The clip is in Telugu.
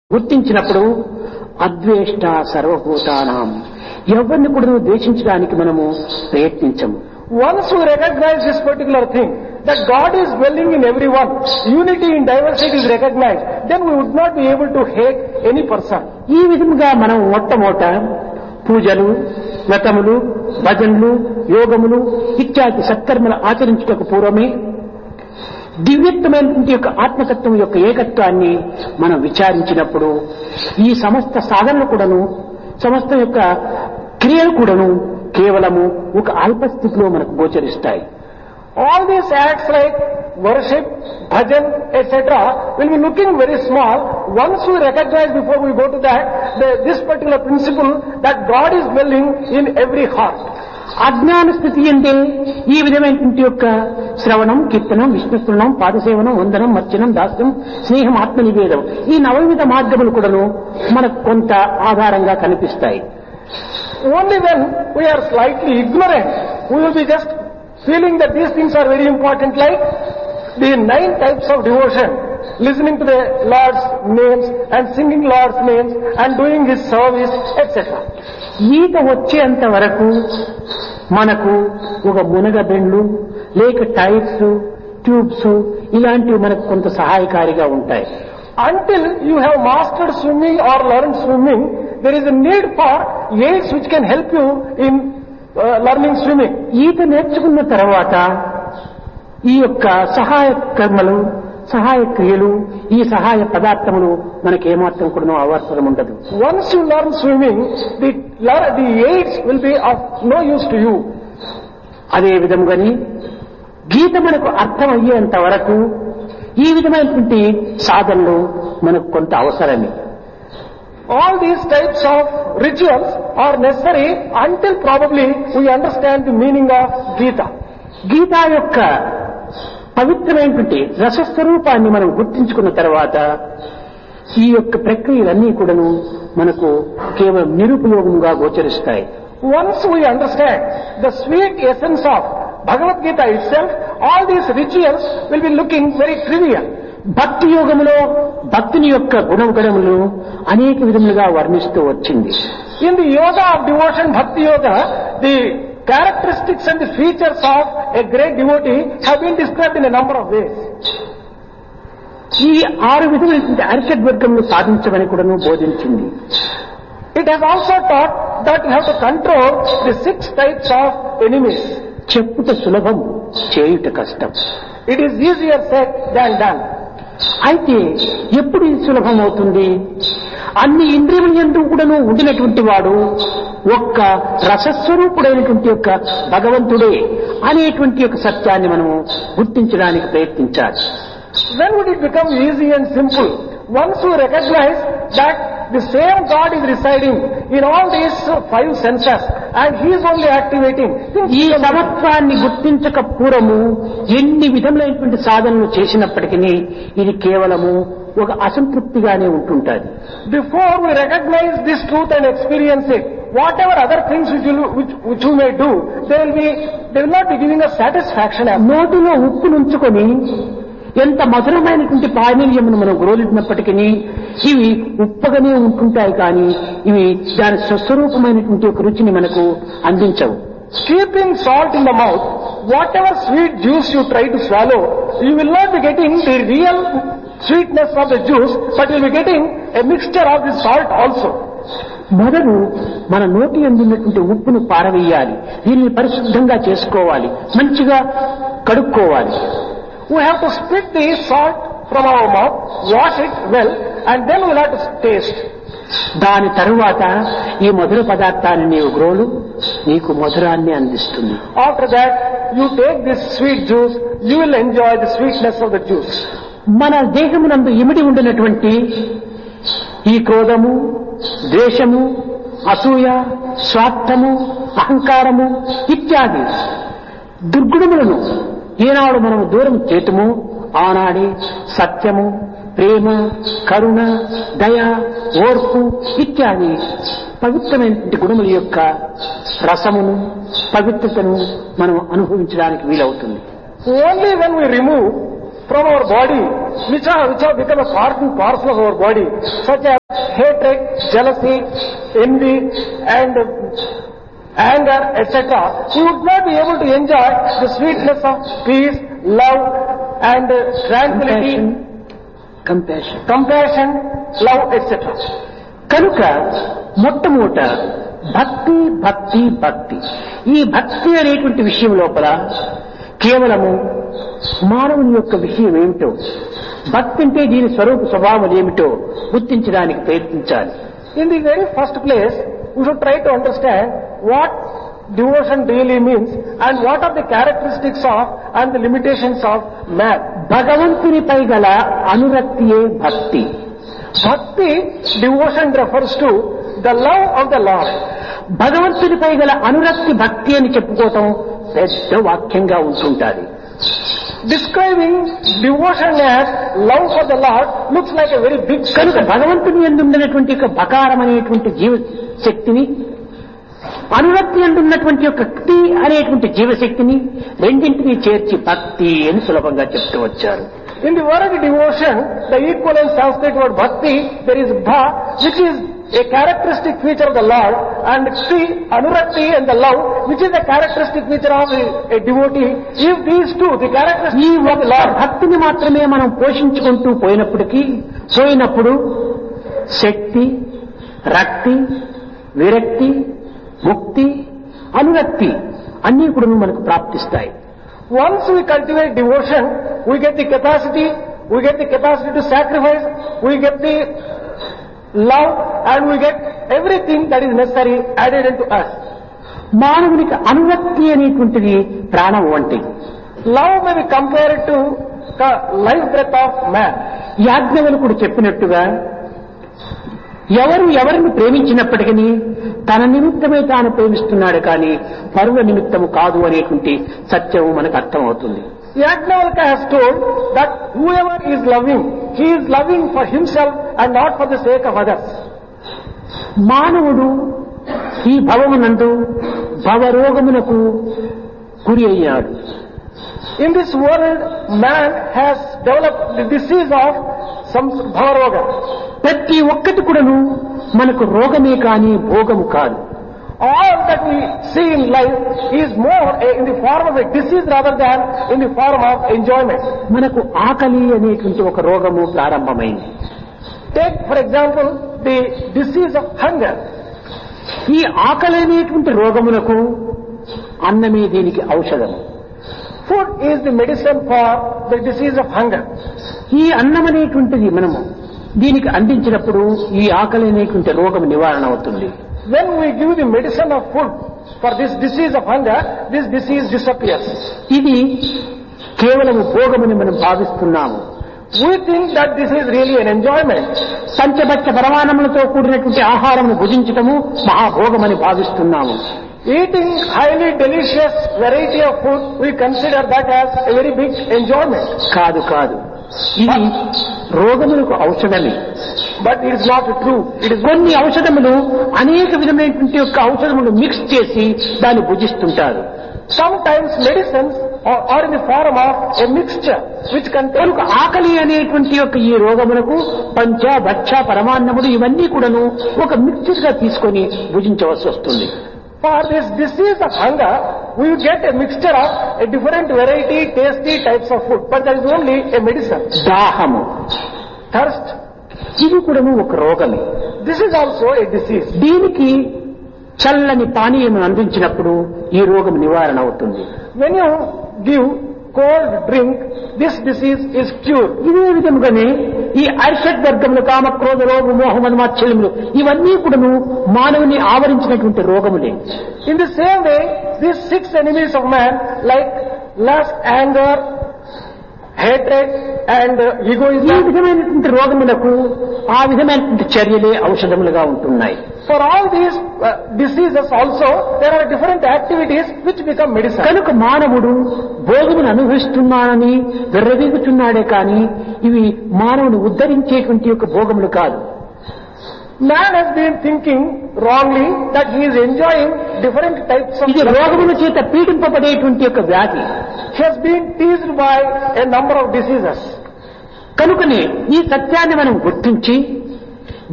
గుర్తించినప్పుడు అద్వేష్ట సర్వభూతానాం ఎవరిని కూడా ద్వేషించడానికి మనము ప్రయత్నించము Once we recognize this particular thing, that God is dwelling in everyone, unity in diversity is recognized, then we would not be able to hate any person. ఈ విధముగా మనం మొట్టమొదట పూజలు వ్రతములు భజనలు యోగములు ఇత్యాది సత్కర్మలు ఆచరించుటకు పూర్వమే దివ్యత్వమైనటువంటి యొక్క ఆత్మతత్వం యొక్క ఏకత్వాన్ని మనం విచారించినప్పుడు ఈ సమస్త సాధనలు కూడాను సమస్త యొక్క క్రియలు కూడాను కేవలము ఒక అల్పస్థితిలో మనకు గోచరిస్తాయి All these acts like worship, bhajan, etc. will be looking very small once we recognize before we go to that, the, this particular principle that God is dwelling in every heart. అజ్ఞాన స్థితి అంటే ఈ విధమైనటువంటి యొక్క శ్రవణం కీర్తనం విష్ణుస్మరణం పాదసేవనం వందనం మర్చనం దాస్యం స్నేహం ఆత్మ నివేదం ఈ నవవిధ మార్గములు కూడాను మనకు కొంత ఆధారంగా కనిపిస్తాయి Only when we are slightly ignorant, we will be just feeling that these things are very important like the nine types of devotion, listening to the Lord's names and singing Lord's names and doing His service, etc. ఈత వచ్చేంత వరకు మనకు ఒక మునగబెండ్లు లేక టైర్స్ ట్యూబ్స్ ఇలాంటివి మనకు కొంత సహాయకారిగా ఉంటాయి Until you have mastered swimming or learned swimming, there is a need for aids which can help you in uh, learning swimming. ఈత నేర్చుకున్న తర్వాత ఈ యొక్క సహాయ కర్మలు సహాయ క్రియలు ఈ సహాయ పదార్థములు మనకి ఏమాత్రం కూడా అవసరం ఉండదు Once you learn swimming, the, lear- the aids will be of no use to you. అదే విధముగాని గీత మనకు అర్థమయ్యేంత వరకు ఈ విధమైనటువంటి సాధనలు మనకు కొంత అవసరమే All these types of rituals are necessary until probably we understand the meaning of Gita. గీత యొక్క పవిత్రమైనటువంటి రసస్వరూపాన్ని మనం గుర్తించుకున్న తర్వాత ఈ యొక్క ప్రక్రియలన్నీ కూడాను మనకు కేవలం నిరుపయోగంగా గోచరిస్తాయి Once we understand the sweet essence of Bhagavad Gita itself, all these rituals will be looking very trivial. భక్తి యోగములో భక్తుని యొక్క గుణగణములు అనేక విధములుగా వర్ణిస్తూ వచ్చింది In the yoga of devotion, Bhakti Yoga, the characteristics and the features of a great devotee have been described in a number of ways. ఈ ఆరు విధమైనటువంటి అరిషడ్ వర్గములు సాధించమని కూడాను బోధించింది It has also taught that you have to control the six types of enemies. చెప్పుట సులభం చేయుట కష్టం It is easier said than done. అయితే ఎప్పుడు ఇది సులభం అవుతుంది అన్ని ఇంద్రియముల ఎందు కూడాను ఉండినటువంటి వాడు ఒక్క రసస్వరూపుడైనటువంటి యొక్క భగవంతుడే అనేటువంటి యొక్క సత్యాన్ని మనము గుర్తించడానికి ప్రయత్నించాలి When would it become easy and simple? Once you recognize that the same God is residing in all these uh, five senses and He is only activating. things ఈ become- సమత్వాన్ని గుర్తించక పూర్వము ఎన్ని విధములైనటువంటి సాధనలు చేసినప్పటికీ ఇది కేవలము ఒక అసంతృప్తిగానే ఉంటుంటుంది Before we recognize this truth and experience it, whatever other things which you, which, which you may do, they will be, they will not be giving us satisfaction. as- నోటిలో ఉప్పు నుంచుకొని ఎంత మధురమైనటువంటి పానీయమును మనం గ్రోలినప్పటికీ ఇవి ఉప్పగానే ఉంటుంటాయి కానీ ఇవి దాని స్వస్వరూపమైనటువంటి ఒక రుచిని మనకు అందించవు Keeping salt in the mouth, whatever sweet juice you try to swallow, you will not be getting the real sweetness of the juice, but you will be getting a mixture of the salt also. మొదలు మన నోటి అందున్నటువంటి ఉప్పును పారవేయాలి దీనిని పరిశుద్ధంగా చేసుకోవాలి మంచిగా కడుక్కోవాలి We have to spit the salt from our mouth, wash it well, and then we'll have to taste. దాని తరువాత ఈ మధుర పదార్థాన్ని నీవు గ్రోలు నీకు మధురాన్ని అందిస్తుంది After that, you take this sweet juice, you will enjoy the sweetness of the juice. మన దేహమునందు ఇమిడి ఉండినటువంటి ఈ క్రోధము ద్వేషము అసూయ స్వార్థము అహంకారము ఇత్యాది దుర్గుణములను ఈనాడు మనము దూరం చేతుము ఆనాడే సత్యము ప్రేమ కరుణ దయ ఓర్పు ఇత్యాది పవిత్రమైనటువంటి గుణముల యొక్క రసమును పవిత్రతను మనం అనుభవించడానికి వీలవుతుంది Only when we remove from our body, which are which have become a part and parcel of our body, such as hatred, jealousy, envy, and anger, etc., we would not be able to enjoy the sweetness of peace, love, and uh, tranquility, compassion compassion, love, etc. కనుక మొట్టమొదట భక్తి భక్తి భక్తి ఈ భక్తి అనేటువంటి విషయం లోపల కేవలము మానవుని యొక్క విషయం ఏమిటో భక్తి అంటే దీని స్వరూప స్వభావం ఏమిటో గుర్తించడానికి ప్రయత్నించాలి In the very first place, we should try to understand what devotion really means and what are the characteristics of and the limitations of man. భగవంతునిపై గల అనురక్తియే భక్తి Bhakti, devotion refers to the love of the Lord. భగవంతునిపై గల అనురక్తి భక్తి అని చెప్పుకోవటం పెద్ద వాక్యంగా ఉంటుంటాది Describing devotion as love for the Lord looks like a very big కనుక sentence. భగవంతుని ఎందున్నటువంటి యొక్క బకారం అనేటువంటి జీవ శక్తిని అనురక్తి ఎందున్నటువంటి యొక్క క్తి అనేటువంటి జీవశక్తిని రెండింటినీ చేర్చి భక్తి అని సులభంగా చెప్తూ వచ్చారు In the word devotion, the equivalent Sanskrit word bhakti, there is bha, which is a characteristic feature of the Lord, and Sri, Anurakti and the love, which is a characteristic feature of a, a devotee. If these two, the ఈ characteristics of the ఒక్క Lord, భక్తిని మాత్రమే మనం పోషించుకుంటూ పోయినప్పటికీ పోయినప్పుడు శక్తి రక్తి విరక్తి ముక్తి అనురక్తి అన్నీ కూడా మనకు ప్రాప్తిస్తాయి once we cultivate devotion, we get the capacity, we get the capacity to sacrifice, we get the love, and we get everything that is necessary added into us. మానవునికి అనురక్తి అనేటువంటిది ప్రాణం వంటిది Love may be compared to the life breath of man. యాజ్ఞవల్కుడు చెప్పినట్టుగా ఎవరు ఎవరిని ప్రేమించినప్పటికీ తన నిమిత్తమే తాను ప్రేమిస్తున్నాడు కానీ పరుల నిమిత్తము కాదు అనేటువంటి సత్యం మనకు అర్థమవుతుంది Yajnavalkya has told that whoever is loving, he is loving for himself and not for the sake of others. మానవుడు ఈ భవమునందు భవరోగమునకు గురి అయ్యాడు In this world, man has developed the disease of some bhavaroga. ప్రతి ఒక్కటి కూడాను మనకు రోగమే కానీ భోగము కాదు All that we see in life is more a- in the form of a disease rather than in the form of enjoyment. మనకు ఆకలి అనేటువంటి ఒక రోగము ప్రారంభమైంది Take, for example, the disease of hunger. ఈ ఆకలి అనేటువంటి రోగమునకు అన్నమే దీనికి ఔషధం Food is the medicine for the disease of hunger. ఈ అన్నం అనేటువంటిది మనము దీనికి అందించినప్పుడు ఈ ఆకలి అనేటువంటి రోగం నివారణ అవుతుంది When we give the medicine of food for this disease of hunger, this disease disappears. ఇది కేవలము భోగమని మనం భావిస్తున్నాము We think that this is really an enjoyment. పంచభక్ష పరమాణములతో కూడినటువంటి ఆహారమును భుజించటము మహాభోగమని భావిస్తున్నాము Eating highly delicious variety of food, we consider that as a very big enjoyment. కాదు కాదు ఇది రోగములకు ఔషధమే But it is not true. It is కొన్ని ఔషధములు అనేక విధమైనటువంటి యొక్క ఔషధములు మిక్స్ చేసి దాన్ని భుజిస్తుంటారు sometimes medicines are, are in the form of a mixture which contains కనుక ఆకలి అనేటువంటి యొక్క ఈ రోగములకు పంచ భక్ష పరమాన్నములు ఇవన్నీ కూడాను ఒక మిక్చర్ గా తీసుకొని భుజించవలసి వస్తుంది For this disease of hunger, we will get a mixture of a different variety, tasty types of food. But there is only a medicine. దాహము Thirst, ఇది కూడాను ఒక రోగమే this is also a disease. దీనికి చల్లని పానీయం అందించినప్పుడు ఈ రోగం నివారణ అవుతుంది When you give cold drink, this disease is cured. ఇదే విధముగానే ఈ అరిషడ్ వర్గములు కామ క్రోధ రోగ మోహమన మాత్సల్యములు ఇవన్నీ కూడాను మానవుని ఆవరించినటువంటి రోగములే In the same way, these six enemies of man, like lust, anger, hatred, and uh, ఈ egoism, విధమైనటువంటి రోగములకు ఆ విధమైనటువంటి చర్యలే ఔషధములుగా ఉంటున్నాయి for all these uh, diseases also, there are different activities which become medicine. కనుక మానవుడు భోగమును అనుభవిస్తున్నానని విర్రవీగుతున్నాడే కానీ ఇవి మానవుని ఉద్ధరించేటువంటి యొక్క భోగములు కాదు Man has been thinking wrongly that he is enjoying different types of ఇది రోగముల చేత పీడింపబడేటువంటి యొక్క వ్యాధి He has been teased by a number of diseases. కనుకనే ఈ సత్యాన్ని మనం గుర్తించి